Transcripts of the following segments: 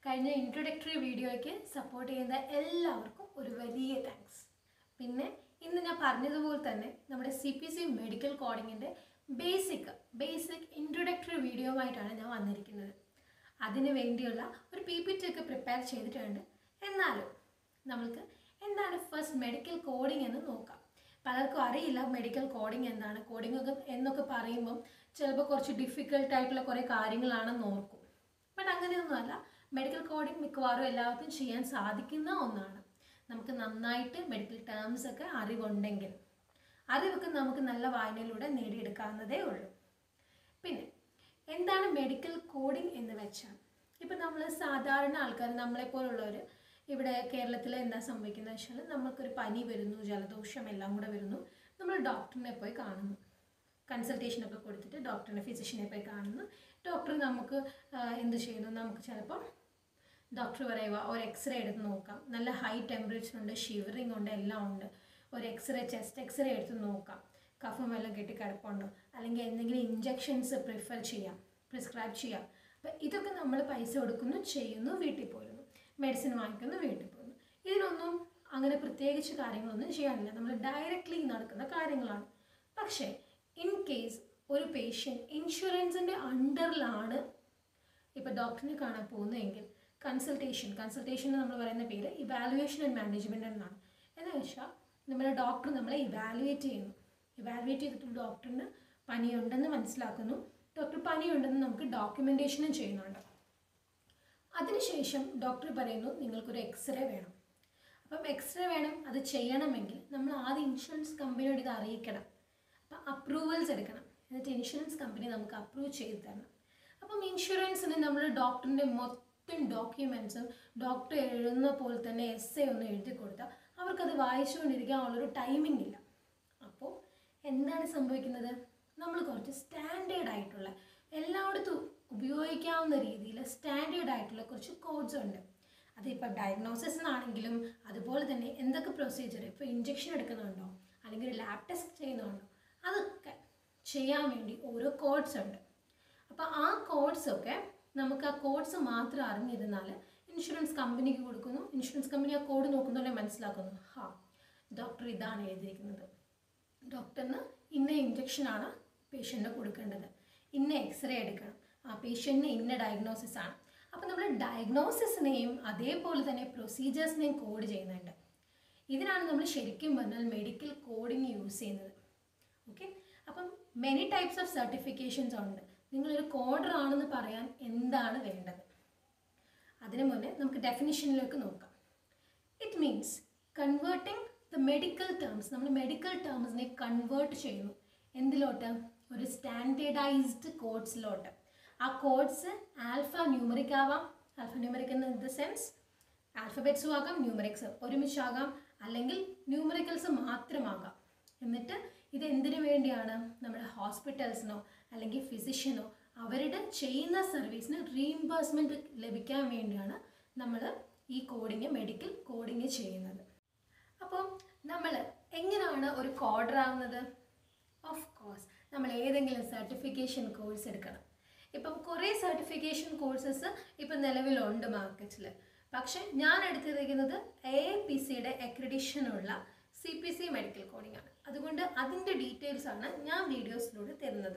കഴിഞ്ഞ ഇൻട്രൊഡക്ടറി വീഡിയോയ്ക്ക് സപ്പോർട്ട് ചെയ്യുന്ന എല്ലാവർക്കും ഒരു വലിയ താങ്ക്സ് പിന്നെ ഇന്ന് ഞാൻ പറഞ്ഞതുപോലെ തന്നെ നമ്മുടെ സി പി സി മെഡിക്കൽ കോഡിങ്ങിൻ്റെ ബേസിക് ബേസിക് ഇൻട്രൊഡക്ടറി വീഡിയോയുമായിട്ടാണ് ഞാൻ വന്നിരിക്കുന്നത് അതിന് വേണ്ടിയുള്ള ഒരു പി പി ടി ഒക്കെ പ്രിപ്പയർ ചെയ്തിട്ടുണ്ട് എന്നാലും നമ്മൾക്ക് എന്താണ് ഫസ്റ്റ് മെഡിക്കൽ കോഡിംഗ് എന്ന് നോക്കാം പലർക്കും അറിയില്ല മെഡിക്കൽ കോഡിംഗ് എന്താണ് കോഡിംഗ് ഒക്കെ എന്നൊക്കെ പറയുമ്പം ചിലപ്പോൾ കുറച്ച് ഡിഫിക്കൽട്ട് ആയിട്ടുള്ള കുറേ കാര്യങ്ങളാണെന്ന് ഓർക്കും ബട്ട് അങ്ങനെയൊന്നുമല്ല മെഡിക്കൽ കോഡിംഗ് മിക്കവാറും എല്ലാവർക്കും ചെയ്യാൻ സാധിക്കുന്ന ഒന്നാണ് നമുക്ക് നന്നായിട്ട് മെഡിക്കൽ ടേംസ് ഒക്കെ അറിവുണ്ടെങ്കിൽ അറിവൊക്കെ നമുക്ക് നല്ല വായനയിലൂടെ നേടിയെടുക്കാവുന്നതേ ഉള്ളൂ പിന്നെ എന്താണ് മെഡിക്കൽ കോഡിംഗ് എന്ന് വെച്ചാൽ ഇപ്പം നമ്മൾ സാധാരണ ആൾക്കാർ നമ്മളെപ്പോലുള്ളവർ ഇവിടെ കേരളത്തിൽ എന്താ സംഭവിക്കുന്നത് വെച്ചാൽ നമുക്കൊരു പനി വരുന്നു ജലദോഷം എല്ലാം കൂടെ വരുന്നു നമ്മൾ ഡോക്ടറിനെ പോയി കാണുന്നു കൺസൾട്ടേഷനൊക്കെ കൊടുത്തിട്ട് ഡോക്ടറിനെ ഫിസിഷ്യനെ പോയി കാണുന്നു ഡോക്ടർ നമുക്ക് ആ, എന്ത് ചെയ്യുന്നു നമുക്ക് ചിലപ്പം ഡോക്ടർ പറയുക ഒരു എക്സ്റേ എടുത്ത് നോക്കാം നല്ല ഹൈ ടെമ്പറേച്ചർ ഉണ്ട് ഷിവറിങ് ഉണ്ട് എല്ലാം ഉണ്ട് ഒരു എക്സ്റേ ചെസ്റ്റ് എക്സ്റേ എടുത്ത് നോക്കാം കഫം വല്ലതും കെട്ടി കിടപ്പുണ്ടോ അല്ലെങ്കിൽ എന്തെങ്കിലും ഇഞ്ചെക്ഷൻസ് പ്രിഫർ ചെയ്യാം പ്രിസ്ക്രൈബ് ചെയ്യാം അപ്പം ഇതൊക്കെ നമ്മൾ പൈസ കൊടുക്കുന്നു ചെയ്യുന്നു വീട്ടിൽ പോരുന്നു മെഡിസിൻ വാങ്ങിക്കുന്നു വീട്ടിൽ പോകുന്നു ഇതിനൊന്നും അങ്ങനെ പ്രത്യേകിച്ച് കാര്യങ്ങളൊന്നും ചെയ്യാനില്ല നമ്മൾ ഡയറക്റ്റ്ലി നടക്കുന്ന കാര്യങ്ങളാണ് പക്ഷേ ഇൻ കേസ് ഒരു പേഷ്യൻ്റ് ഇൻഷുറൻസിൻ്റെ അണ്ടറിലാണ് ഇപ്പോൾ ഡോക്ടറിനെ കാണാൻ പോകുന്നതെങ്കിൽ കൺസൾട്ടേഷൻ കൺസൾട്ടേഷൻ എന്ന് നമ്മൾ പറയുന്ന പേര് ഇവാലുവേഷൻ ആൻഡ് മാനേജ്മെൻറ്റ് എന്നാണ് എന്ന് വെച്ചാൽ നമ്മുടെ ഡോക്ടർ നമ്മളെ ഇവാലുവേറ്റ് ചെയ്യുന്നു ഇവാലുവേറ്റ് ചെയ്തിട്ട് ഡോക്ടറിന് പനിയുണ്ടെന്ന് മനസ്സിലാക്കുന്നു ഡോക്ടർ പനിയുണ്ടെന്ന് നമുക്ക് ഡോക്യുമെൻറ്റേഷനും ചെയ്യുന്നുണ്ട് അതിനുശേഷം ഡോക്ടർ പറയുന്നു നിങ്ങൾക്കൊരു എക്സ്റേ വേണം അപ്പം എക്സ്റേ വേണം അത് ചെയ്യണമെങ്കിൽ നമ്മൾ ആദ്യം ഇൻഷുറൻസ് കമ്പനിയോട് ഇത് അറിയിക്കണം അപ്പം അപ്രൂവൽസ് എടുക്കണം എന്നിട്ട് ഇൻഷുറൻസ് കമ്പനി നമുക്ക് അപ്രൂവ് ചെയ്ത് തരണം അപ്പം ഇൻഷുറൻസിന് നമ്മൾ ഡോക്ടറിൻ്റെ മൊത്തം ഡോക്യുമെൻറ്റ്സും ഡോക്ടർ എഴുതുന്ന പോലെ തന്നെ എസ് എ ഒന്ന് എഴുതി കൊടുത്താൽ അവർക്കത് വായിച്ചുകൊണ്ടിരിക്കാനുള്ളൊരു ടൈമിംഗ് ഇല്ല അപ്പോൾ എന്താണ് സംഭവിക്കുന്നത് നമ്മൾ കുറച്ച് സ്റ്റാൻഡേർഡ് ആയിട്ടുള്ള എല്ലായിടത്തും ഉപയോഗിക്കാവുന്ന രീതിയിൽ സ്റ്റാൻഡേർഡ് ആയിട്ടുള്ള കുറച്ച് കോഡ്സ് ഉണ്ട് അതിപ്പോൾ ഡയഗ്നോസിസിനാണെങ്കിലും അതുപോലെ തന്നെ എന്തൊക്കെ പ്രൊസീജിയർ ഇപ്പോൾ ഇഞ്ചെക്ഷൻ എടുക്കുന്നുണ്ടോ അല്ലെങ്കിൽ ഒരു ലാബ് ടെസ്റ്റ് ചെയ്യുന്നുണ്ടോ അതൊക്കെ ചെയ്യാൻ വേണ്ടി ഓരോ കോഡ്സ് ഉണ്ട് അപ്പോൾ ആ കോഡ്സ് ഒക്കെ നമുക്ക് ആ കോഡ്സ് മാത്രം അറിഞ്ഞിരുന്നാൽ ഇൻഷുറൻസ് കമ്പനിക്ക് കൊടുക്കുന്നു ഇൻഷുറൻസ് കമ്പനി ആ കോഡ് നോക്കുന്നതോടെ മനസ്സിലാക്കുന്നു ഹാ ഡോക്ടർ ഇതാണ് എഴുതിയിരിക്കുന്നത് ഡോക്ടറിന് ഇന്ന ഇഞ്ചക്ഷനാണ് പേഷ്യൻറ്റിന് കൊടുക്കേണ്ടത് ഇന്ന എക്സ്റേ എടുക്കണം ആ പേഷ്യൻറ്റിന് ഇന്ന ഡയഗ്നോസിസ് ആണ് അപ്പോൾ നമ്മൾ ഡയഗ്നോസിസിനെയും അതേപോലെ തന്നെ പ്രൊസീജിയേഴ്സിനെയും കോഡ് ചെയ്യുന്നുണ്ട് ഇതിനാണ് നമ്മൾ ശരിക്കും പറഞ്ഞാൽ മെഡിക്കൽ കോഡിങ് യൂസ് ചെയ്യുന്നത് ഓക്കെ അപ്പം മെനി ടൈപ്സ് ഓഫ് സർട്ടിഫിക്കേഷൻസ് ഉണ്ട് നിങ്ങളൊരു കോഡർ ആണെന്ന് പറയാൻ എന്താണ് വേണ്ടത് അതിനു മുന്നേ നമുക്ക് ഡെഫിനിഷനിലേക്ക് നോക്കാം it means converting the medical terms നമ്മൾ മെഡിക്കൽ ടേംസിനെ കൺവേർട്ട് ചെയ്യുന്നു എന്തിലോട്ട് ഒരു സ്റ്റാൻഡേർഡൈസ്ഡ് കോഡ്സിലോട്ട് ആ കോഡ്സ് ആൽഫ ന്യൂമറിക് ആവാം alpha numeric in the sense ആൽഫബറ്റ്സും ആകാം ന്യൂമറിക്സ് ഒരുമിച്ചാകാം അല്ലെങ്കിൽ ന്യൂമറിക്കൽസ് മാത്രമാകാം എന്നിട്ട് ഇത് എന്തിനു വേണ്ടിയാണ് നമ്മുടെ ഹോസ്പിറ്റൽസിനോ അല്ലെങ്കിൽ ഫിസിഷ്യനോ അവരുടെ ചെയ്യുന്ന സർവീസിന് റീഇംബേഴ്സ്മെൻറ്റ് ലഭിക്കാൻ വേണ്ടിയാണ് നമ്മൾ ഈ കോഡിങ് മെഡിക്കൽ കോഡിങ് ചെയ്യുന്നത് അപ്പോൾ നമ്മൾ എങ്ങനെയാണ് ഒരു കോഡർ ആവുന്നത് ഓഫ് കോഴ്സ് നമ്മൾ ഏതെങ്കിലും സർട്ടിഫിക്കേഷൻ കോഴ്സ് എടുക്കണം ഇപ്പം കുറേ സർട്ടിഫിക്കേഷൻ കോഴ്സസ് ഇപ്പം നിലവിലുണ്ട് മാർക്കറ്റിൽ പക്ഷെ ഞാൻ എടുത്തിരിക്കുന്നത് എ പി സിയുടെ അക്രഡിഷനുള്ള C P C medical coding ആണ് അതുകൊണ്ട് അതിൻ്റെ ഡീറ്റെയിൽസ് ആണ് ഞാൻ വീഡിയോസിലൂടെ തരുന്നത്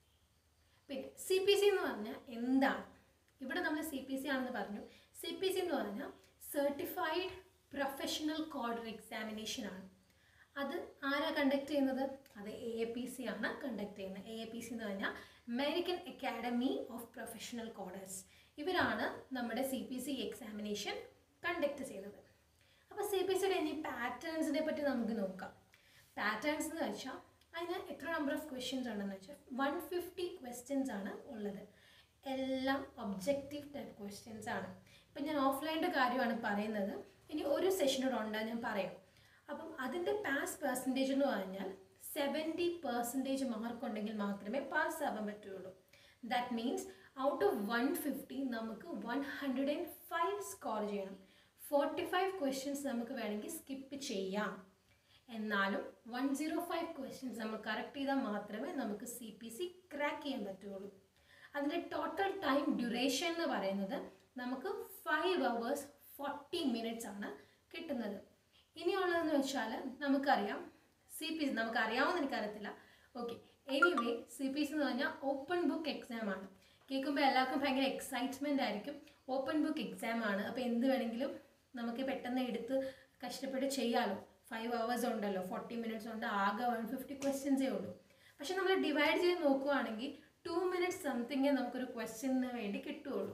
പിന്നെ സി പി സി എന്ന് പറഞ്ഞാൽ എന്താണ് ഇവിടെ നമ്മൾ സി പി സി ആണെന്ന് പറഞ്ഞു സി പി സി എന്ന് പറഞ്ഞാൽ സർട്ടിഫൈഡ് പ്രൊഫഷണൽ കോഡർ എക്സാമിനേഷൻ ആണ് അത് ആരാ കണ്ടക്ട് ചെയ്യുന്നത് അത് എ പി സി ആണ് കണ്ടക്ട് ചെയ്യുന്നത് എ പി സി എന്ന് പറഞ്ഞാൽ American academy of professional coders ഇവരാണ് നമ്മുടെ C P C examination conduct ചെയ്യുന്നത് അപ്പോൾ സി പി സിയുടെ ഇനി പാറ്റേൺസിനെ പറ്റി നമുക്ക് നോക്കാം പാറ്റേൺസ് എന്ന് വെച്ചാൽ അതിന് എത്ര നമ്പർ ഓഫ് ക്വസ്റ്റ്യൻസ് ഉണ്ടെന്ന് വെച്ചാൽ വൺ ഫിഫ്റ്റി ക്വസ്റ്റ്യൻസ് ആണ് ഉള്ളത് എല്ലാം ഒബ്ജക്റ്റീവ് ടൈപ്പ് ക്വസ്റ്റ്യൻസ് ആണ് ഇപ്പം ഞാൻ ഓഫ്ലൈൻ്റെ കാര്യമാണ് പറയുന്നത് ഇനി ഒരു സെഷനോട് ഉണ്ട് ഞാൻ പറയാം അപ്പം അതിൻ്റെ പാസ് പെർസെൻറ്റേജ് എന്ന് പറഞ്ഞാൽ സെവൻറ്റി പെർസെൻറ്റേജ് മാർക്ക് ഉണ്ടെങ്കിൽ മാത്രമേ പാസ് ആവാൻ പറ്റുള്ളൂ that means out of one fifty നമുക്ക് one hundred and five score ചെയ്യണം ഫോർട്ടി ഫൈവ് ക്വസ്റ്റ്യൻസ് നമുക്ക് വേണമെങ്കിൽ സ്കിപ്പ് ചെയ്യാം എന്നാലും വൺ സീറോ ഫൈവ് ക്വസ്റ്റ്യൻസ് നമ്മൾ കറക്റ്റ് ചെയ്താൽ മാത്രമേ നമുക്ക് സി പി സി ക്രാക്ക് ചെയ്യാൻ പറ്റുള്ളൂ അതിൻ്റെ ടോട്ടൽ ടൈം ഡ്യൂറേഷൻ എന്ന് പറയുന്നത് നമുക്ക് ഫൈവ് അവേഴ്സ് ഫോർട്ടി മിനിറ്റ്സ് ആണ് കിട്ടുന്നത് ഇനിയുള്ളതെന്ന് വെച്ചാൽ നമുക്കറിയാം സി പി നമുക്ക് അറിയാമെന്ന് എനിക്കറിയത്തില്ല okay anyway C P S എന്ന് പറഞ്ഞാൽ ഓപ്പൺ ബുക്ക് എക്സാം ആണ് കേൾക്കുമ്പോൾ എല്ലാവർക്കും ഭയങ്കര എക്സൈറ്റ്മെൻ്റ് ആയിരിക്കും ഓപ്പൺ ബുക്ക് എക്സാം ആണ് അപ്പോൾ എന്ത് വേണമെങ്കിലും നമുക്ക് പെട്ടെന്ന് എടുത്ത് കഷ്ടപ്പെട്ട് ചെയ്യാമല്ലോ ഫൈവ് അവേഴ്സ് ഉണ്ടല്ലോ ഫോർട്ടി മിനിറ്റ്സ് ഉണ്ട് ആകെ വൺ ഫിഫ്റ്റി ക്വസ്റ്റ്യൻസേ ഉള്ളൂ പക്ഷെ നമ്മൾ ഡിവൈഡ് ചെയ്ത് നോക്കുവാണെങ്കിൽ ടു മിനിറ്റ്സ് സംതിങ്ങേ നമുക്കൊരു ക്വസ്റ്റ്യന് വേണ്ടി കിട്ടുകയുള്ളൂ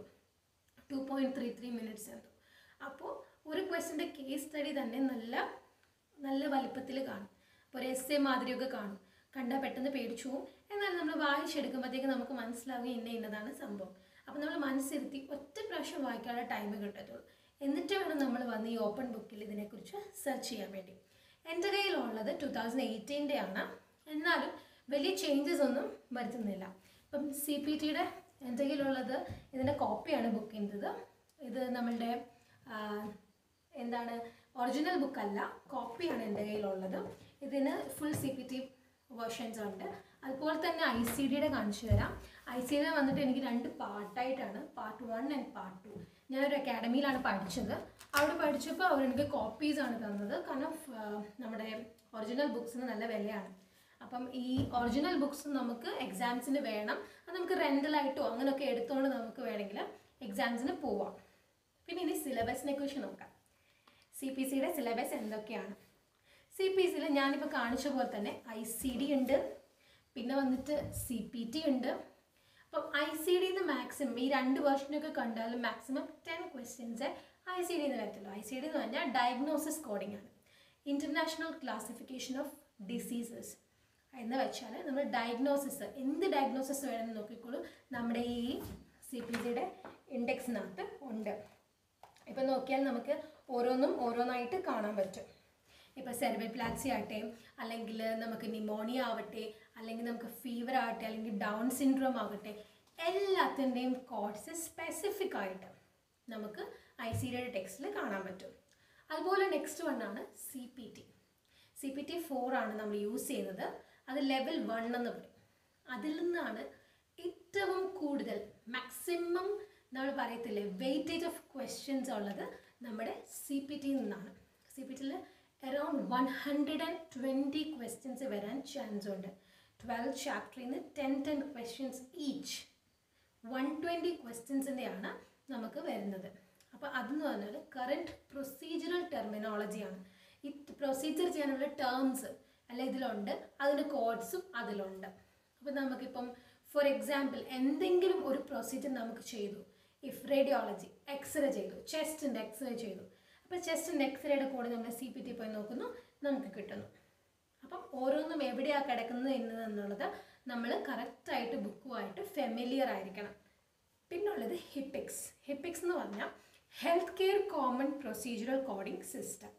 two point three three minutes എന്തോ അപ്പോൾ ഒരു ക്വസ്റ്റിൻ്റെ കേസ് സ്റ്റഡി തന്നെ നല്ല നല്ല വലിപ്പത്തിൽ കാണും അപ്പോൾ ഒരു എസ് എ മാതിരിയൊക്കെ കാണും കണ്ടാൽ പെട്ടെന്ന് പേടിച്ചു പോകും എന്നാൽ നമ്മൾ വായിച്ചെടുക്കുമ്പോഴത്തേക്ക് നമുക്ക് മനസ്സിലാവുക ഇന്ന ഇന്നതാണ് സംഭവം അപ്പോൾ നമ്മൾ മനസ്സിരുത്തി ഒറ്റ പ്രാവശ്യം വായിക്കാനുള്ള ടൈം കിട്ടത്തുള്ളൂ എന്നിട്ട് വേണം നമ്മൾ വന്ന് ഈ ഓപ്പൺ ബുക്കിൽ ഇതിനെക്കുറിച്ച് സെർച്ച് ചെയ്യാൻ വേണ്ടി എൻ്റെ കയ്യിലുള്ളത് ടു തൗസൻഡ് എയ്റ്റീൻ്റെ ആണ് എന്നാലും വലിയ ചേഞ്ചസ് ഒന്നും വരുത്തുന്നില്ല ഇപ്പം സി പി ടിയുടെ എൻ്റെ കയ്യിലുള്ളത് ഇതിൻ്റെ കോപ്പിയാണ് ബുക്ക് ചെയ്തത് ഇത് നമ്മളുടെ ആ, എന്താണ് ഒറിജിനൽ ബുക്കല്ല കോപ്പിയാണ് എൻ്റെ കയ്യിലുള്ളത് ഇതിന് full C P T versions ഉണ്ട് അതുപോലെ തന്നെ ഐ സി ഡിയുടെ കാണിച്ചു തരാം ഐ സി ഡിയുടെ വന്നിട്ട് എനിക്ക് രണ്ട് പാർട്ടായിട്ടാണ് part one and part two ഞാനൊരു അക്കാഡമിയിലാണ് പഠിച്ചത് അവിടെ പഠിച്ചപ്പോൾ അവർ എനിക്ക് കോപ്പീസ് ആണ് തന്നത് കാരണം ആ, നമ്മുടെ ഒറിജിനൽ ബുക്സിന് നല്ല വിലയാണ് അപ്പം ഈ ഒറിജിനൽ ബുക്സ് നമുക്ക് എക്സാംസിന് വേണം അത് നമുക്ക് റെൻ്റലായിട്ടോ അങ്ങനെയൊക്കെ എടുത്തുകൊണ്ട് നമുക്ക് വേണമെങ്കിൽ എക്സാംസിന് പോവാം പിന്നെ ഇനി സിലബസിനെ കുറിച്ച് നോക്കാം സി പി സിയുടെ സിലബസ് എന്തൊക്കെയാണ് സി പി സിയിൽ ഞാനിപ്പോൾ കാണിച്ച പോലെ തന്നെ ഐ സി ഡി ഉണ്ട് പിന്നെ വന്നിട്ട് സി പി ടി ഉണ്ട് അപ്പം ഐ സി ഡിന്ന് മാക്സിമം ഈ രണ്ട് വേർഷനൊക്കെ കണ്ടാലും maximum ten questions I C ഡിന്ന് വരത്തുള്ളൂ ഐ സി ഡി എന്ന് പറഞ്ഞാൽ ഡയഗ്നോസിസ് കോഡിംഗ് ആണ് ഇൻ്റർനാഷണൽ ക്ലാസിഫിക്കേഷൻ ഓഫ് ഡിസീസസ് എന്ന് വെച്ചാൽ നമ്മൾ ഡയഗ്നോസിസ് എന്ത് ഡയഗ്നോസിസ് വേണമെന്ന് നോക്കിക്കോളൂ നമ്മുടെ ഈ സി പി സിയുടെ ഇൻഡെക്സിനകത്ത് ഉണ്ട് ഇപ്പം നോക്കിയാൽ നമുക്ക് ഓരോന്നും ഓരോന്നായിട്ട് കാണാൻ പറ്റും ഇപ്പോൾ സെർവൽ പ്ലാക്സി ആവട്ടെ അല്ലെങ്കിൽ നമുക്ക് നിമോണിയ ആവട്ടെ അല്ലെങ്കിൽ നമുക്ക് ഫീവർ ആവട്ടെ അല്ലെങ്കിൽ ഡൗൺ സിൻഡ്രോം ആവട്ടെ എല്ലാത്തിൻ്റെയും കോഡ്സ് സ്പെസിഫിക് ആയിട്ട് നമുക്ക് ഐ സി ഡിയുടെ ടെക്സ്റ്റിൽ കാണാൻ പറ്റും അതുപോലെ നെക്സ്റ്റ് വൺ ആണ് C P T C P T four ആണ് നമ്മൾ യൂസ് ചെയ്യുന്നത് അത് ലെവൽ വൺ എന്ന് പറയും അതിൽ നിന്നാണ് ഏറ്റവും കൂടുതൽ മാക്സിമം നമ്മൾ പറയത്തില്ലേ വെയിറ്റേജ് ഓഫ് ക്വസ്റ്റ്യൻസ് ഉള്ളത് നമ്മുടെ സി പി ടിയിൽ നിന്നാണ് സി പി ടിയിൽ around one hundred and twenty questions വരാൻ ചാൻസ് ഉണ്ട് ട്വൽവ് ചാപ്റ്ററിൽ നിന്ന് ten ten questions each one twenty ക്വസ്റ്റ്യൻസിൻ്റെയാണ് നമുക്ക് വരുന്നത് അപ്പോൾ അതെന്ന് പറഞ്ഞാൽ കറണ്ട് പ്രൊസീജിയറൽ ടെർമിനോളജിയാണ് ഈ പ്രൊസീജിയർ ചെയ്യാനുള്ള ടേംസ് അല്ല ഇതിലുണ്ട് അതിൻ്റെ കോഡ്സും അതിലുണ്ട് അപ്പോൾ നമുക്കിപ്പം ഫോർ എക്സാമ്പിൾ എന്തെങ്കിലും ഒരു പ്രൊസീജിയർ നമുക്ക് ചെയ്തു ഇഫ് റേഡിയോളജി എക്സ്റേ ചെയ്തു ചെസ്റ്റിൻ്റെ എക്സ്റേ ചെയ്തു അപ്പോൾ ചെസ്റ്റിൻ്റെ എക്സ്റേയുടെ കൂടെ നമ്മൾ സി പി ടി പോയി നോക്കുന്നു നമുക്ക് കിട്ടുന്നു അപ്പം ഓരോന്നും എവിടെയാണ് കിടക്കുന്നത് എന്നുള്ളത് നമ്മൾ കറക്റ്റായിട്ട് ബുക്കുമായിട്ട് ഫെമിലിയർ ആയിരിക്കണം പിന്നുള്ളത് ഹിപ്പിക്സ് ഹിപ്പിക്സ് എന്ന് പറഞ്ഞാൽ health care common procedural coding system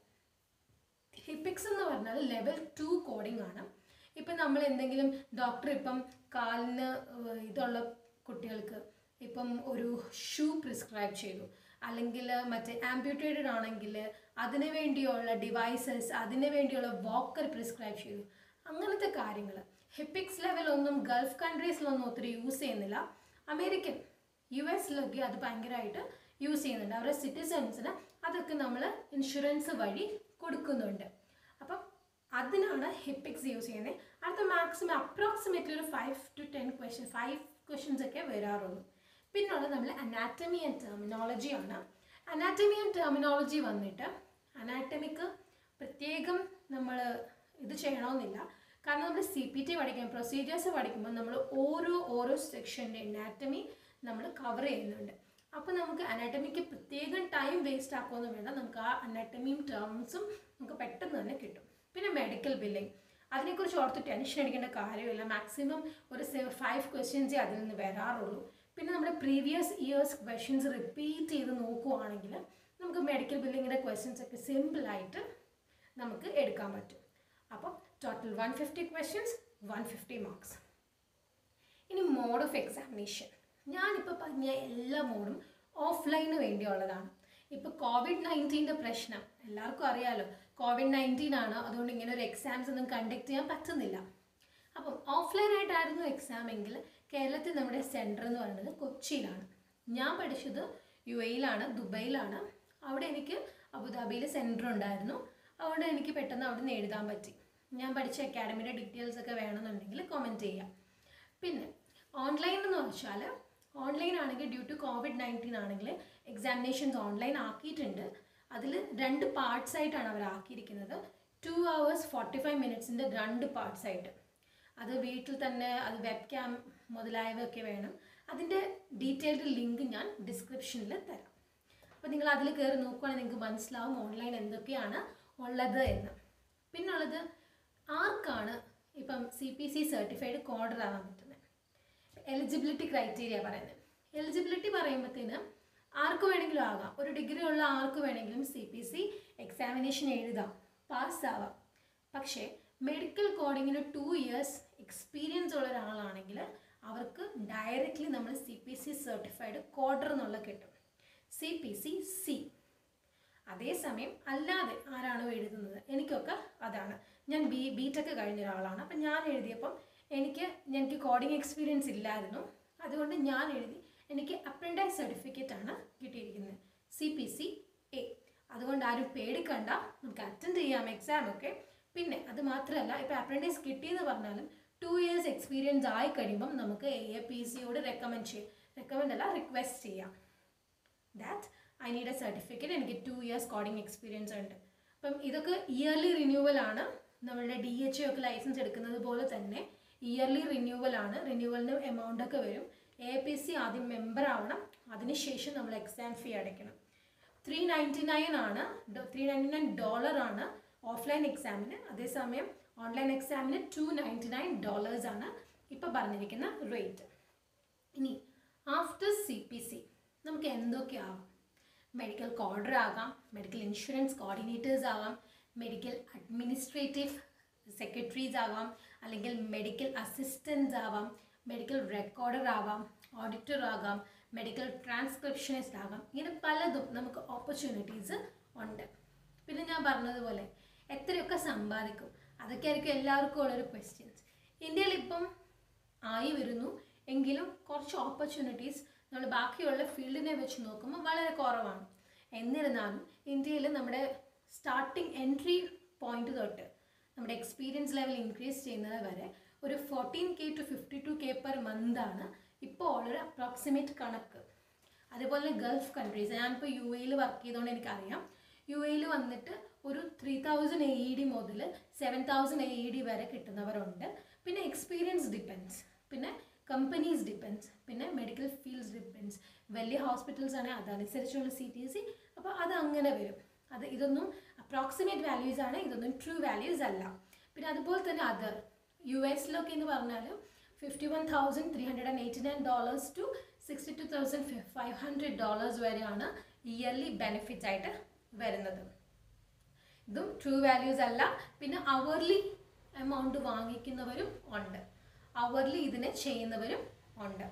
ഹിപ്പിക്സ് എന്ന് പറഞ്ഞാൽ ലെവൽ ടു കോഡിംഗ് ആണ് ഇപ്പം നമ്മൾ എന്തെങ്കിലും ഡോക്ടർ ഇപ്പം കാലിന് ഏഹ് ഇതുള്ള കുട്ടികൾക്ക് ഇപ്പം ഒരു ഷൂ പ്രിസ്ക്രൈബ് ചെയ്തു അല്ലെങ്കിൽ മറ്റേ ആംപ്യൂട്ടേറ്റഡ് ആണെങ്കിൽ അതിന് വേണ്ടിയുള്ള ഡിവൈസസ് അതിന് വേണ്ടിയുള്ള വാക്കർ പ്രിസ്ക്രൈബ് ചെയ്തു അങ്ങനത്തെ കാര്യങ്ങൾ ഹിപ്പിക്സ് ലെവലൊന്നും ഗൾഫ് കൺട്രീസിലൊന്നും ഒത്തിരി യൂസ് ചെയ്യുന്നില്ല അമേരിക്കൻ യു എസിലൊക്കെ അത് ഭയങ്കരമായിട്ട് യൂസ് ചെയ്യുന്നുണ്ട് അവരുടെ സിറ്റിസൺസിന് അതൊക്കെ നമ്മൾ ഇൻഷുറൻസ് വഴി കൊടുക്കുന്നുണ്ട് അപ്പം അതിനാണ് ഹിപ്പിക്സ് യൂസ് ചെയ്യുന്നത് അടുത്ത മാക്സിമം അപ്രോക്സിമേറ്റ്ലി ഒരു five to ten question five questions ഒക്കെ വരാറുള്ളൂ പിന്നുള്ളത് നമ്മൾ അനാറ്റമി ആൻഡ് ടെർമിനോളജി ആണ് അനാറ്റമി ആൻഡ് ടെർമിനോളജി വന്നിട്ട് അനാറ്റമിക്ക് പ്രത്യേകം നമ്മൾ ഇത് ചെയ്യണമെന്നില്ല കാരണം നമ്മൾ സി പി ടി പഠിക്കാൻ പ്രൊസീജിയേഴ്സ് പഠിക്കുമ്പോൾ നമ്മൾ ഓരോ ഓരോ സെക്ഷൻ്റെ അനാറ്റമി നമ്മൾ കവർ ചെയ്യുന്നുണ്ട് അപ്പോൾ നമുക്ക് അനാറ്റമിക്ക് പ്രത്യേകം ടൈം വേസ്റ്റ് ആക്കുമെന്ന് വേണ്ട നമുക്ക് ആ അനാറ്റമിയും ടേംസും നമുക്ക് പെട്ടെന്ന് തന്നെ കിട്ടും പിന്നെ മെഡിക്കൽ ബില്ലിംഗ് അതിനെക്കുറിച്ച് ഓർത്ത് ടെൻഷൻ അടിക്കേണ്ട കാര്യമില്ല മാക്സിമം ഒരു ഫൈവ് ക്വസ്റ്റ്യൻസേ അതിൽ നിന്ന് വരാറുള്ളൂ പിന്നെ നമ്മുടെ പ്രീവിയസ് ഇയേഴ്സ് ക്വസ്റ്റ്യൻസ് റിപ്പീറ്റ് ചെയ്ത് നോക്കുവാണെങ്കിൽ നമുക്ക് മെഡിക്കൽ ബില്ലിങ്ങിൻ്റെ ക്വസ്റ്റ്യൻസ് ഒക്കെ സിമ്പിളായിട്ട് നമുക്ക് എടുക്കാൻ പറ്റും അപ്പോൾ total one fifty questions one fifty marks ഇനി മോഡ് ഓഫ് എക്സാമിനേഷൻ ഞാനിപ്പോൾ പറഞ്ഞ എല്ലാ മോഡും ഓഫ്ലൈന് വേണ്ടിയുള്ളതാണ് ഇപ്പോൾ കോവിഡ് നയൻറ്റീൻ്റെ പ്രശ്നം എല്ലാവർക്കും അറിയാലോ കോവിഡ് നയൻറ്റീൻ ആണ് അതുകൊണ്ട് ഇങ്ങനെ ഒരു എക്സാംസ് ഒന്നും കണ്ടക്ട് ചെയ്യാൻ പറ്റുന്നില്ല അപ്പം ഓഫ്ലൈൻ ആയിട്ടായിരുന്നു എക്സാം എങ്കിൽ കേരളത്തിൽ നമ്മുടെ സെൻറ്റർ എന്ന് പറയുന്നത് കൊച്ചിയിലാണ് ഞാൻ പഠിച്ചത് യു എയിലാണ് ദുബൈയിലാണ് അവിടെ എനിക്ക് അബുദാബിയിൽ സെൻറ്റർ ഉണ്ടായിരുന്നു അതുകൊണ്ട് എനിക്ക് പെട്ടെന്ന് അവിടെ നിന്ന് എഴുതാൻ പറ്റി ഞാൻ പഠിച്ച അക്കാഡമിയുടെ ഡീറ്റെയിൽസ് ഒക്കെ വേണമെന്നുണ്ടെങ്കിൽ കമൻറ്റ് ചെയ്യാം പിന്നെ ഓൺലൈൻ എന്ന് വെച്ചാൽ ഓൺലൈൻ ആണെങ്കിൽ ഡ്യൂ ടു കോവിഡ് നയൻറ്റീൻ ആണെങ്കിൽ എക്സാമിനേഷൻസ് ഓൺലൈൻ ആക്കിയിട്ടുണ്ട് അതിൽ രണ്ട് പാർട്സ് ആയിട്ടാണ് അവർ ആക്കിയിരിക്കുന്നത് ടു അവേഴ്സ് ഫോർട്ടി ഫൈവ് മിനിറ്റ്സിൻ്റെ രണ്ട് പാർട്സ് ആയിട്ട് അത് വീട്ടിൽ തന്നെ അത് വെബ് ക്യാം മുതലായവയൊക്കെ വേണം അതിൻ്റെ ഡീറ്റെയിൽഡ് ലിങ്ക് ഞാൻ ഡിസ്ക്രിപ്ഷനിൽ തരാം അപ്പോൾ നിങ്ങൾ അതിൽ കയറി നോക്കുവാണെങ്കിൽ നിങ്ങൾക്ക് മനസ്സിലാവും ഓൺലൈൻ എന്തൊക്കെയാണ് ഉള്ളത് എന്ന് പിന്നുള്ളത് ആർക്കാണ് ഇപ്പം C P C certified coder ആവാൻ പറ്റുന്നത് എലിജിബിലിറ്റി ക്രൈറ്റീരിയ പറയുന്നത് എലിജിബിലിറ്റി പറയുമ്പോഴത്തേന് ആർക്ക് വേണമെങ്കിലും ആകാം ഒരു ഡിഗ്രി ഉള്ള ആർക്ക് വേണമെങ്കിലും സി പി സി എക്സാമിനേഷൻ എഴുതാം പാസ്സാവാം പക്ഷേ മെഡിക്കൽ കോഡിങ്ങിന് ടു ഇയേഴ്സ് എക്സ്പീരിയൻസ് ഉള്ള ഒരാളാണെങ്കിൽ അവർക്ക് ഡയറക്റ്റ്ലി നമ്മൾ C P C certified coder എന്നുള്ള കിട്ടും സി പി സി സി അതേസമയം അല്ലാതെ ആരാണോ എഴുതുന്നത് എനിക്കൊക്കെ അതാണ് ഞാൻ ബി ബി ടെക് കഴിഞ്ഞ ഒരാളാണ് അപ്പം ഞാൻ എഴുതിയപ്പം എനിക്ക് എനിക്ക് കോഡിങ് എക്സ്പീരിയൻസ് ഇല്ലായിരുന്നു അതുകൊണ്ട് ഞാൻ എഴുതി എനിക്ക് അപ്രൻറ്റൈസ് സർട്ടിഫിക്കറ്റ് ആണ് കിട്ടിയിരിക്കുന്നത് സി പി സി എ അതുകൊണ്ട് ആരും പേടിക്കണ്ട നമുക്ക് അറ്റൻഡ് ചെയ്യാം എക്സാം ഒക്കെ പിന്നെ അത് മാത്രമല്ല ഇപ്പോൾ അപ്രൻറ്റൈസ് കിട്ടിയെന്ന് പറഞ്ഞാലും ടു ഇയേഴ്സ് എക്സ്പീരിയൻസ് ആയി കഴിയുമ്പം നമുക്ക് എ എ പി സിയോട് റെക്കമെൻഡ് ചെയ്യും റെക്കമെൻഡ് അല്ല റിക്വസ്റ്റ് ചെയ്യാം that I need a certificate എനിക്ക് ടു ഇയേഴ്സ് കോഡിങ് എക്സ്പീരിയൻസ് ഉണ്ട് അപ്പം ഇതൊക്കെ ഇയർലി റിന്യൂവൽ ആണ് നമ്മളുടെ ഡി എച്ച് ഒക്കെ ലൈസൻസ് എടുക്കുന്നത് പോലെ തന്നെ ഇയർലി റിന്യൂവൽ ആണ് റിന്യൂവലിന് എമൗണ്ട് ഒക്കെ വരും എ പി സി ആദ്യം മെമ്പർ ആവണം അതിനുശേഷം നമ്മൾ എക്സാം ഫീ അടയ്ക്കണം ത്രീ നയൻറ്റി നയൻ ആണ് ത്രീ നയൻറ്റി നയൻ ഡോളർ ആണ് ഓഫ്ലൈൻ എക്സാമിന് അതേസമയം ഓൺലൈൻ എക്സാമിന് ടു നയൻറ്റി നയൻ ഡോളേഴ്സ് ആണ് ഇപ്പോൾ പറഞ്ഞിരിക്കുന്ന റേറ്റ് ഇനി ആഫ്റ്റർ സി പി സി നമുക്ക് എന്തൊക്കെയാവാം മെഡിക്കൽ കോഡർ ആകാം മെഡിക്കൽ ഇൻഷുറൻസ് കോർഡിനേറ്റേഴ്സ് ആകാം മെഡിക്കൽ അഡ്മിനിസ്ട്രേറ്റീവ് സെക്രട്ടറീസ് ആവാം അല്ലെങ്കിൽ മെഡിക്കൽ അസിസ്റ്റൻസ് ആവാം മെഡിക്കൽ റെക്കോർഡർ ആവാം ഓഡിറ്റർ ആകാം മെഡിക്കൽ ട്രാൻസ്ക്രിപ്ഷനിസ്റ്റ് ആകാം ഇങ്ങനെ പലതും നമുക്ക് ഓപ്പർച്യൂണിറ്റീസ് ഉണ്ട് പിന്നെ ഞാൻ പറഞ്ഞതുപോലെ എത്രയൊക്കെ സമ്പാദിക്കും അതൊക്കെ ആയിരിക്കും എല്ലാവർക്കും ഉള്ളൊരു ക്വസ്റ്റ്യൻസ് ഇന്ത്യയിൽ ഇപ്പം ആയി വരുന്നു എങ്കിലും കുറച്ച് ഓപ്പർച്യൂണിറ്റീസ് നമ്മൾ ബാക്കിയുള്ള ഫീൽഡിനെ വെച്ച് നോക്കുമ്പോൾ വളരെ കുറവാണ് എന്നിരുന്നാലും ഇന്ത്യയിൽ നമ്മുടെ സ്റ്റാർട്ടിങ് എൻട്രി പോയിന്റ് തൊട്ട് നമ്മുടെ എക്സ്പീരിയൻസ് ലെവൽ ഇൻക്രീസ് ചെയ്യുന്നത് വരെ ഒരു fourteen K to fifty two K per മന്താണ് ഇപ്പോൾ ഉള്ളൊരു അപ്രോക്സിമേറ്റ് കണക്ക് അതേപോലെ ഗൾഫ് കൺട്രീസ് ഞാനിപ്പോൾ യു എയിൽ വർക്ക് ചെയ്തുകൊണ്ട് എനിക്കറിയാം യു എയിൽ വന്നിട്ട് ഒരു three thousand A E D മുതൽ seven thousand A E D വരെ കിട്ടുന്നവരുണ്ട് പിന്നെ എക്സ്പീരിയൻസ് ഡിപ്പെൻസ് പിന്നെ കമ്പനീസ് ഡിപ്പെൻസ് പിന്നെ മെഡിക്കൽ ഫീൽഡ്സ് ഡിപ്പെൻസ് വലിയ ഹോസ്പിറ്റൽസ് ആണെങ്കിൽ അതനുസരിച്ചുള്ള സി ടി സി അപ്പോൾ അത് അങ്ങനെ വരും അത് ഇതൊന്നും അപ്രോക്സിമേറ്റ് വാല്യൂസ് ആണ് ഇതൊന്നും ട്രൂ വാല്യൂസ് അല്ല പിന്നെ അതുപോലെ തന്നെ അതർ യു എസിലൊക്കെ എന്ന് പറഞ്ഞാൽ fifty one thousand three hundred and eighty nine dollars to sixty two thousand five hundred dollars വരെയാണ് ഇയർലി ബെനിഫിറ്റ് ആയിട്ട് വരുന്നത് ഇതും ട്രൂ വാല്യൂസ് അല്ല പിന്നെ അവർലി എമൗണ്ട് വാങ്ങിക്കുന്നവരും ഉണ്ട് അവർലി ഇതിനെ ചെയ്യുന്നവരും ഉണ്ട്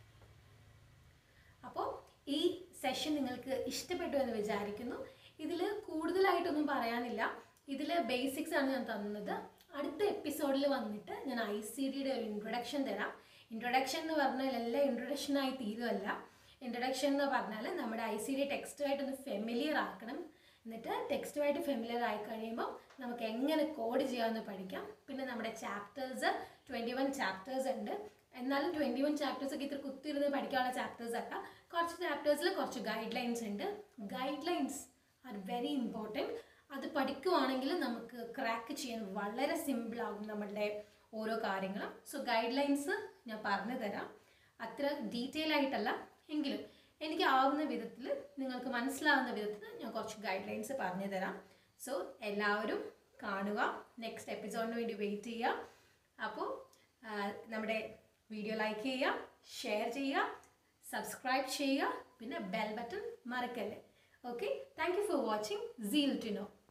അപ്പോൾ ഈ സെഷൻ നിങ്ങൾക്ക് ഇഷ്ടപ്പെട്ടു എന്ന് വിചാരിക്കുന്നു ഇതിൽ കൂടുതലായിട്ടൊന്നും പറയാനില്ല ഇതിൽ ബേസിക്സ് ആണ് ഞാൻ തന്നത് അടുത്ത എപ്പിസോഡിൽ വന്നിട്ട് ഞാൻ ഐ സി ഡിയുടെ ഒരു ഇൻട്രൊഡക്ഷൻ തരാം ഇൻട്രൊഡക്ഷൻ എന്ന് പറഞ്ഞാൽ എല്ലാം ഇൻട്രൊഡക്ഷനായി തീരുമല്ല ഇൻട്രൊഡക്ഷൻ എന്ന് പറഞ്ഞാൽ നമ്മുടെ ഐ സി ഡി ടെക്സ്റ്റുമായിട്ടൊന്ന് ഫെമിലിയർ ആക്കണം എന്നിട്ട് ടെക്സ്റ്റുമായിട്ട് ഫെമിലിയർ ആയി കഴിയുമ്പോൾ നമുക്ക് എങ്ങനെ കോഡ് ചെയ്യാമെന്ന് പഠിക്കാം പിന്നെ നമ്മുടെ ചാപ്റ്റേഴ്സ് ട്വൻറ്റി വൺ ചാപ്റ്റേഴ്സ് ഉണ്ട് എന്നാലും ട്വൻറ്റി വൺ ചാപ്റ്റേഴ്സ് ഒക്കെ ഇത്ര കുത്തിരുന്ന് പഠിക്കാനുള്ള ചാപ്റ്റേഴ്സ് അല്ല കുറച്ച് ചാപ്റ്റേഴ്സിൽ കുറച്ച് ഗൈഡ് ലൈൻസ് ഉണ്ട് guidelines are very important അത് പഠിക്കുവാണെങ്കിൽ നമുക്ക് ക്രാക്ക് ചെയ്യാൻ വളരെ സിമ്പിളാകും നമ്മളുടെ ഓരോ കാര്യങ്ങളും സോ ഗൈഡ് ലൈൻസ് ഞാൻ പറഞ്ഞു തരാം അത്ര ഡീറ്റെയിൽ ആയിട്ടല്ല എങ്കിലും എനിക്ക് ആവുന്ന വിധത്തിൽ നിങ്ങൾക്ക് മനസ്സിലാവുന്ന വിധത്തിൽ ഞാൻ കുറച്ച് ഗൈഡ് ലൈൻസ് പറഞ്ഞു തരാം സോ എല്ലാവരും കാണുക നെക്സ്റ്റ് എപ്പിസോഡിന് വേണ്ടി വെയിറ്റ് ചെയ്യുക അപ്പോൾ നമ്മുടെ വീഡിയോ ലൈക്ക് ചെയ്യുക ഷെയർ ചെയ്യുക സബ്സ്ക്രൈബ് ചെയ്യുക പിന്നെ ബെൽ ബട്ടൺ മറക്കല്ലേ okay thank you for watching സീൽ ടു നോ